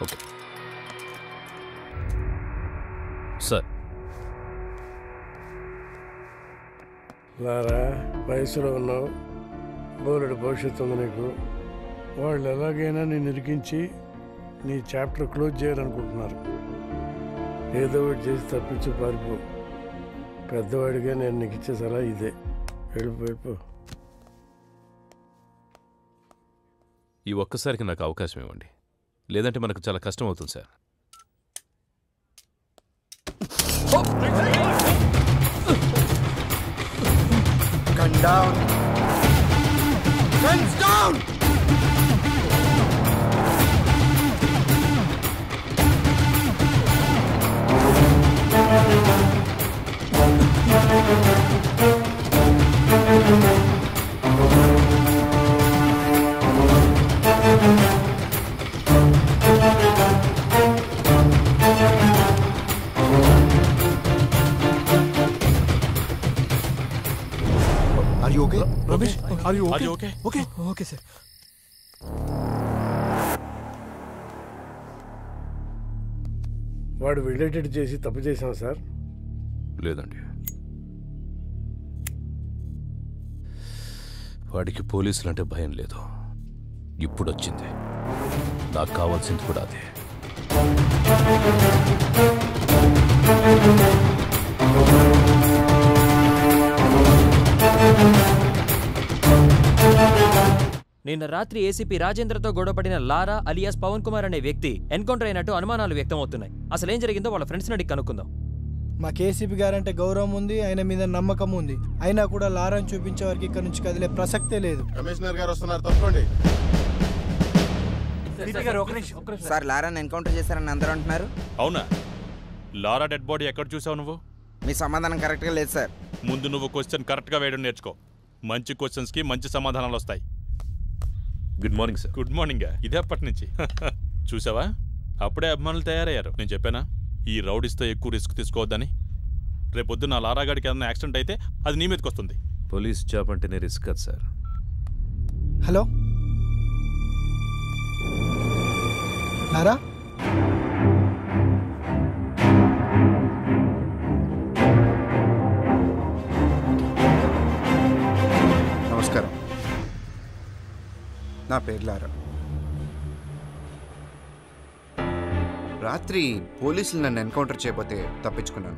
Okay sir లారా వయసులో ఉన్నావు బోలెడు భవిష్యత్తు ఉంది నీకు వాళ్ళు ఎలాగైనా నేను ఇరికించి నీ చాప్టర్ క్లోజ్ చేయాలనుకుంటున్నారు ఏదో ఒకటి చేసి తప్పించి పారిపో పెద్దవాడిగా నేను నీకు ఇచ్చే సలహా ఇదే వెళ్ళిపో వెళ్ళిపో ఈ ఒక్కసారికి నాకు అవకాశం ఇవ్వండి లేదంటే మనకు చాలా కష్టం అవుతుంది sir Gun down. Guns down! Are you okay? Ramesh are you Are you okay okay? Okay okay sir వాడు వెళ్ళేటట్టు చేసి తప్పు చేశాం సార్ లేదండి వాడికి పోలీసులు అంటే భయం లేదు ఇప్పుడు వచ్చింది నాకు కావాల్సింది కూడా అదే నిన్న రాత్రి ఏసీపీ రాజేంద్రతో గొడవపడిన లారా అలియాస్ పవన్ కుమార్ అనే వ్యక్తి ఎన్కౌంటర్ అయినట్టు అనుమానాలు వ్యక్తమవుతున్నాయి అసలు ఏం జరిగిందో వాళ్ళ ఫ్రెండ్స్ అడిగి కనుక్కుందాం మా కేసీపీ గారంటే గౌరవం ఉంది ఆయన మీద నమ్మకం ఉంది అయినా కూడా లారాన్ని చూపించే వరకు ఇక్కడ నుంచి కదిలే ప్రసక్తే లేదు కమిషనర్ గారు వస్తున్నారు తప్పండి సార్ లారాన్ని ఎన్కౌంటర్ చేశారని అందరూ అంటున్నారు అవునా లారా డెడ్ బాడీ ఎక్కడ చూసావు నువ్వు మీ సమాధానం కరెక్ట్గా లేదు సార్ ముందు నువ్వు క్వశ్చన్ కరెక్ట్గా వేయడం నేర్చుకో మంచి క్వశ్చన్స్కి మంచి సమాధానాలు వస్తాయి good morning sir good morning ఇదే అప్పటి నుంచి చూసావా అప్పుడే అభిమానులు తయారయ్యారు నేను చెప్పానా ఈ రౌడీస్తో ఎక్కువ రిస్క్ తీసుకోవద్దని రేపొద్దున ఆ లారాగాడికి ఏదైనా యాక్సిడెంట్ అయితే అది నీ మీదకి వస్తుంది పోలీస్ జాబ్ అంటేనే రిస్క్ కదా సార్ హలో లారా నమస్కారం నా పేరు లారా రాత్రి పోలీసులు నన్ను ఎన్కౌంటర్ చేయబోతే తప్పించుకున్నాను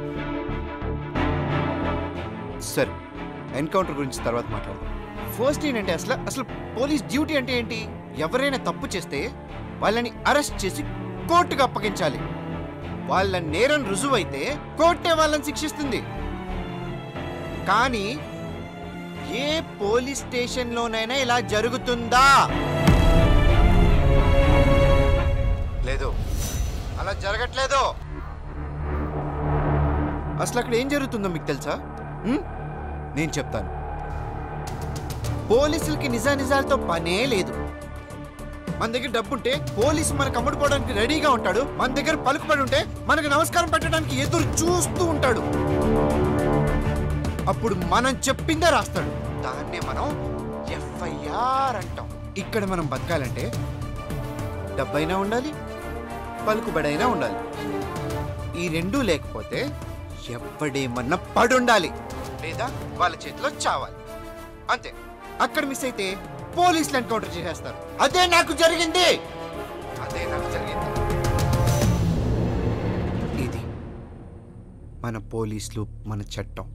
సరే ఎన్కౌంటర్ గురించి తర్వాత మాట్లాడదాం ఫస్ట్ ఏంటంటే అసలు అసలు పోలీస్ డ్యూటీ అంటే ఏంటి ఎవరైనా తప్పు చేస్తే వాళ్ళని అరెస్ట్ చేసి కోర్టుకు అప్పగించాలి వాళ్ళ నేరం రుజువైతే కోర్టే వాళ్ళని శిక్షిస్తుంది కానీ ఏ పోలీస్ స్టేషన్లోనైనా ఇలా జరుగుతుందా లేదు అలా జరగట్లేదు అసలు అక్కడ ఏం జరుగుతుందో మీకు తెలుసా ఉం? నేను చెప్తాను పోలీసులకి నిజానిజాలతో పనే లేదు మన దగ్గర డబ్బుంటే పోలీసు మనకు అమ్ముడుపోవడానికి రెడీగా ఉంటాడు మన దగ్గర పలుకుబడి ఉంటే మనకు నమస్కారం పెట్టడానికి ఎదురు చూస్తూ ఉంటాడు అప్పుడు మనం చెప్పిందే రాస్తాడు దాన్నే మనం ఎఫ్ఐఆర్ అంటాం ఇక్కడ మనం బతకాలంటే డబ్బైనా ఉండాలి పలుకుబడైనా ఉండాలి ఈ రెండూ లేకపోతే ఎవడేమన్నా పడుండాలి లేదా వాళ్ళ చేతిలో చావాలి అంతే అక్కడ మిస్ అయితే పోలీసులు ఎన్కౌంటర్ చేసేస్తారు అదే నాకు జరిగింది అదే నాకు జరిగింది ఇది మన పోలీసులు మన చట్టం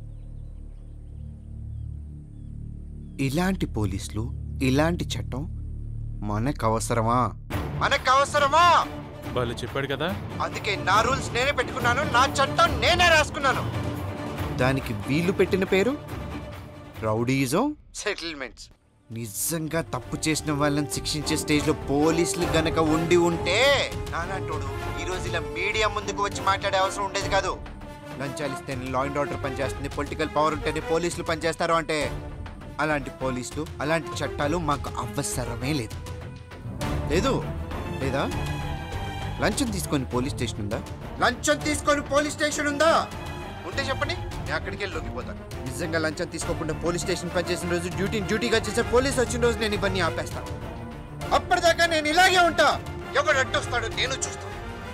ఇలాంటి పోలీసులు ఇలాంటి చట్టం మనకు అవసరమా మనకు అవసరమా వాళ్ళు చెప్పాడు కదా అందుకే నా రూల్స్ నేనే పెట్టుకున్నాను నా చట్టం నేనే రాసుకున్నాను దానికి వీళ్ళు పెట్టిన పేరు రౌడీజం సెటిల్మెంట్స్ నిజంగా తప్పు చేసిన వాళ్ళని శిక్షించే స్టేజ్లో పోలీసులు గనక ఉండి ఉంటే నానాటోడు ఈ రోజు ఇలా మీడియా ముందుకు వచ్చి మాట్లాడే అవసరం ఉండేది కాదు లంచాలు ఇస్తేనే లా అండ్ ఆర్డర్ పనిచేస్తుంది పొలిటికల్ పవర్ ఉంటేనే పోలీసులు పనిచేస్తారు అంటే అలాంటి పోలీసులు అలాంటి చట్టాలు మాకు అవసరమే లేదు లేదు లేదా లంచం తీసుకొని పోలీస్ స్టేషన్ ఉందా లంచం తీసుకొని పోలీస్ స్టేషన్ ఉందా ఉంటే చెప్పండి నేను అక్కడికి వెళ్ళి లొంగిపోతాను నిజంగా లంచం తీసుకోకుండా పోలీస్ స్టేషన్ పనిచేసిన రోజు డ్యూటీని డ్యూటీగా చేసే పోలీస్ వచ్చిన రోజు నేను ఇవన్నీ ఆపేస్తాను అప్పటిదాకా నేను ఇలాగే ఉంటా ఎవడు అడ్డొస్తాడో నేను చూస్తాను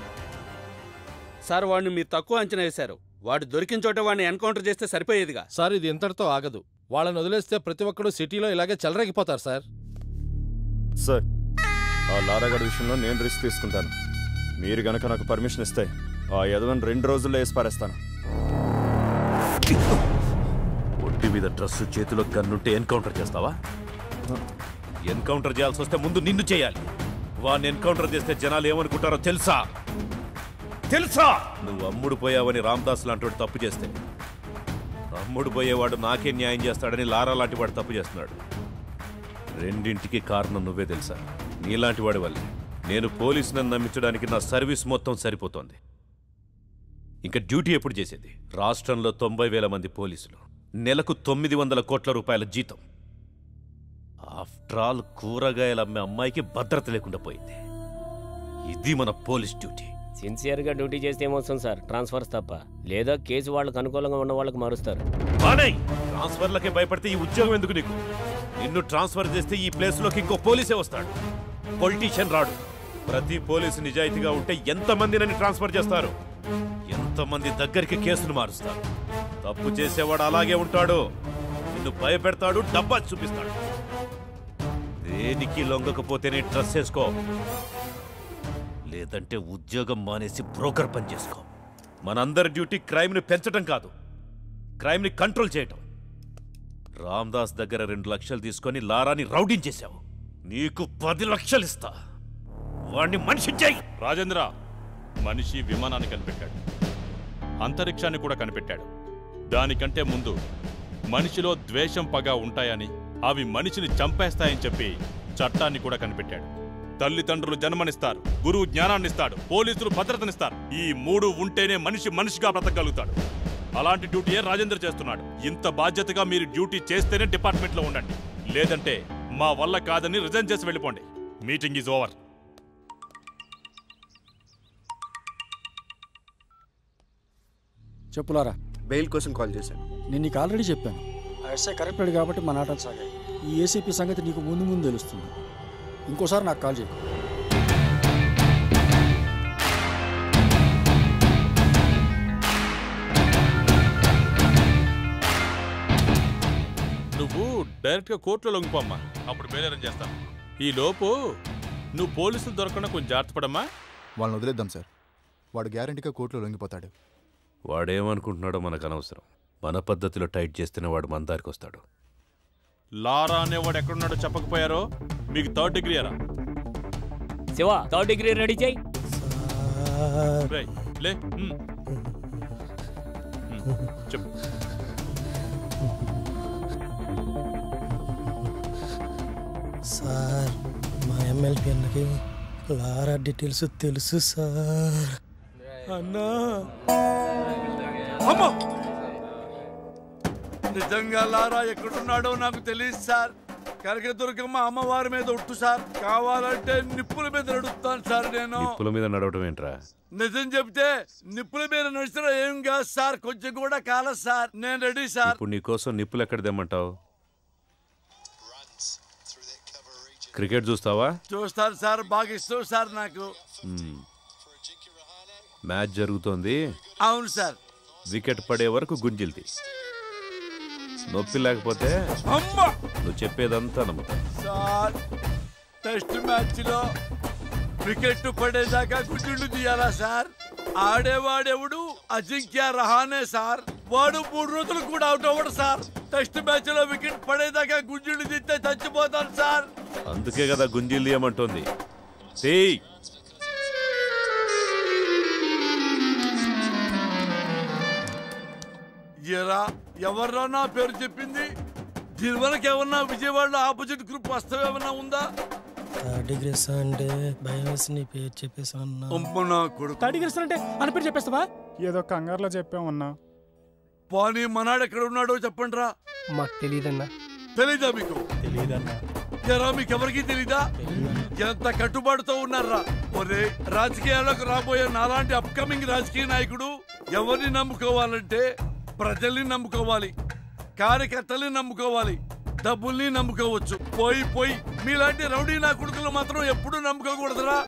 సార్ వాడిని మీరు తక్కువ అంచనా వేశారు వాడు దొరికిన చోట వాడిని ఎన్కౌంటర్ చేస్తే సరిపోయేదిగా సార్ ఇది ఇంతటితో ఆగదు వాళ్ళని వదిలేస్తే ప్రతి ఒక్కడు సిటీలో ఇలాగే చెలరేగిపోతారు సార్ సార్ ఆ లారాగడ్ విషయంలో నేను రిస్క్ తీసుకుంటాను మీరు గనక నాకు పర్మిషన్ ఇస్తే ఆ యదవన్ రెండు రోజుల్లో వేసి పారేస్తాను ఒంటి మీద డ్రెస్ చేతిలో గన్నుంటే ఎన్కౌంటర్ చేస్తావా ఎన్కౌంటర్ చేయాల్సి వస్తే ముందు నిన్ను చేయాలి వాడిని ఎన్కౌంటర్ చేస్తే జనాలు ఏమనుకుంటారో తెలుసా తెలుసా నువ్వు అమ్ముడు పోయావని రామ్దాస్ లాంటి తప్పు చేస్తే అమ్ముడు పోయేవాడు నాకే న్యాయం చేస్తాడని లారా లాంటి వాడు తప్పు చేస్తున్నాడు రెండింటికి కారణం నువ్వే తెలుసా నీలాంటి వాడి వల్లే నేను పోలీసుని నమ్మించడానికి నా సర్వీస్ మొత్తం సరిపోతోంది ఇంకా డ్యూటీ ఎప్పుడు చేసేది రాష్ట్రంలో తొంభై వేల మంది పోలీసులు నెలకు తొమ్మిది వందల కోట్ల రూపాయల జీతం ఆఫ్టర్ ఆల్ కూరగాయలు అమ్మే అమ్మాయికి భద్రత లేకుండా పోయింది ఇది మన పోలీస్ డ్యూటీ సిన్సియర్గా డ్యూటీ చేస్తే ఏమొస్తుంది సార్ ట్రాన్స్ఫర్స్ తప్ప లేదా కేసు వాళ్ళకి అనుకూలంగా ఉన్న వాళ్ళకి మారుస్తారు బానయ్ ట్రాన్స్ఫర్లకే భయపడితే ఈ ఉద్యోగం ఎందుకు నీకు నిన్ను ట్రాన్స్ఫర్ చేస్తే ఈ ప్లేస్లోకి ఇంకో పోలీసే వస్తాడు పొలిటీషియన్ రాడు ప్రతి పోలీసు నిజాయితీగా ఉంటే ఎంతమంది నన్ను ట్రాన్స్ఫర్ చేస్తారు ఎంతమంది దగ్గరికి కేసులు మారుస్తారు తప్పు చేసేవాడు అలాగే ఉంటాడు నిన్ను భయపెడతాడు డబ్బా చూపిస్తాడు దేనికి లొంగకపోతేనే డ్రెస్ వేసుకో లేదంటే ఉద్యోగం మానేసి బ్రోకర్ పని చేసుకో మనందరి డ్యూటీ క్రైమ్ని పెంచడం కాదు క్రైమ్ని కంట్రోల్ చేయటం రామ్దాస్ దగ్గర రెండు లక్షలు తీసుకొని లారాని రౌడించేశావు నీకు పది లక్షలు ఇస్తా వాణ్ణి మనిషి చేయి రాజేంద్ర మనిషి విమానాన్ని కనిపెట్టాడు అంతరిక్షాన్ని కూడా కనిపెట్టాడు దానికంటే ముందు మనిషిలో ద్వేషం పగ ఉంటాయని అవి మనిషిని చంపేస్తాయని చెప్పి చట్టాన్ని కూడా కనిపెట్టాడు తల్లిదండ్రులు జన్మనిస్తారు గురువు జ్ఞానాన్నిస్తాడు పోలీసులు భద్రతనిస్తారు ఈ మూడు ఉంటేనే మనిషి మనిషిగా బ్రతకగలుగుతాడు అలాంటి డ్యూటీయే రాజేంద్ర చేస్తున్నాడు ఇంత బాధ్యతగా మీరు డ్యూటీ చేస్తేనే డిపార్ట్మెంట్లో ఉండండి లేదంటే మా వల్ల కాదని రిజైన్ చేసి వెళ్ళిపోండి మీటింగ్ ఈజ్ ఓవర్ చెప్పులారా బెయిల్ కోసం కాల్ చేశాను నేను నీకు ఆల్రెడీ చెప్పాను ఆ ఎస్ఐ కరెక్టెడ్ కాబట్టి మన ఆటలు సాగాయి ఈ ఏసీపీ సంగతి నీకు ముందు ముందు తెలుస్తుంది ఇంకోసారి నాకు కాల్ చేయకు నువ్వు డైరెక్ట్గా కోర్టులో లొంగిపోమ్మా అప్పుడు బేలేరం చేస్తాను ఈ లోపు నువ్వు పోలీసులు దొరకకుండా కొంచెం జాగ్రత్త పడమ్మా వాళ్ళని వదిలేద్దాం సార్ వాడు గ్యారంటీగా కోర్టులో లొంగిపోతాడు వాడేమనుకుంటున్నాడో మనకు అనవసరం మన పద్ధతిలో టైట్ చేస్తేనే వాడు మన దారికి వస్తాడు లారా అనేవాడు ఎక్కడున్నాడో చెప్పకపోయారో మీకు థర్డ్ డిగ్రీ అరా శివ థర్డ్ డిగ్రీ రెడీ చేయి రేయ్, లే ఉమ్. ఉమ్, చెప్పు సార్ మా ఎమ్మెల్యే అన్నకి లారా డీటెయిల్స్ తెలుసు సార్ అన్నా అమ్మో నిజంగా లారా ఎక్కడున్నాడో నాకు తెలియదు సార్ కనకదుర్గమ్మ అమ్మవారి మీద ఒట్టు సార్ కావాలంటే నిప్పుల మీద నడుస్తాను సార్ నేను నిప్పుల మీద నడవటం ఏంట్రా నిజం చెప్తే నిప్పుల మీద నడిచిన ఏం కాదు సార్ కొంచెం కూడా కాలదు సార్ నేను రెడీ సార్ ఇప్పుడు నీకోసం నిప్పులు ఎక్కడ తెమ్మంటావు క్రికెట్ చూస్తావా చూస్తాను సార్ బాగా ఇష్టం సార్ నాకు మ్మ్. మ్యాచ్ జరుగుతోంది అవును సార్ వికెట్ పడే వరకు గుంజిల్ది నొప్పి లేకపోతే అమ్మా నువ్వు చెప్పేదంతా నమ్ముతా సార్ టెస్ట్ మ్యాచ్ లో వికెట్ పడేదాకా గుడ్డులు తీయాలా సార్ ఆడేవాడెవడు అజింక్య రహానే సార్ వాడు మూడు రోజులు కూడా అవుట్ అవ్వడు సార్ టెస్ట్ మ్యాచ్ లో వికెట్ పడేదాకా గుంజులు తీస్తే చచ్చిపోతాను సార్ అందుకే కదా గుంజిల్ తీయమంటోంది సేయ్ ఎరా ఎవర్రా నా పేరు చెప్పింది దీని వరకు ఏమన్నా విజయవాడలో ఆపోజిట్ గ్రూప్ వస్తావేమన్నా ఉందా థర్డ్ డిగ్రీస్ అంటే భయం వేసి నీ పేరు చెప్పేసి అన్నా అమ్మ నా కొడుకు థర్డ్ డిగ్రీస్ అంటే అని పేరు చెప్పేస్తావా ఏదో కంగారులో చెప్పామన్నా పానీ మనాడు ఎక్కడ ఉన్నాడో చెప్పండి రా మాకు తెలియదన్నా తెలీదా మీకు తెలియదన్నా ఎరా మీకు ఎవరికి తెలీదా ఎంత కట్టుబాటుతో ఉన్నారా ఒరే రాజకీయాలకు రాబోయే నాలాంటి అప్కమింగ్ రాజకీయ నాయకుడు ఎవరిని నమ్ముకోవాలంటే ప్రజల్ని నమ్ముకోవాలి కార్యకర్తల్ని నమ్ముకోవాలి డబ్బుల్ని నమ్ముకోవచ్చు పోయి పోయి మీలాంటి రౌడీ నా కొడుకులు మాత్రం ఎప్పుడూ నమ్ముకోకూడదురా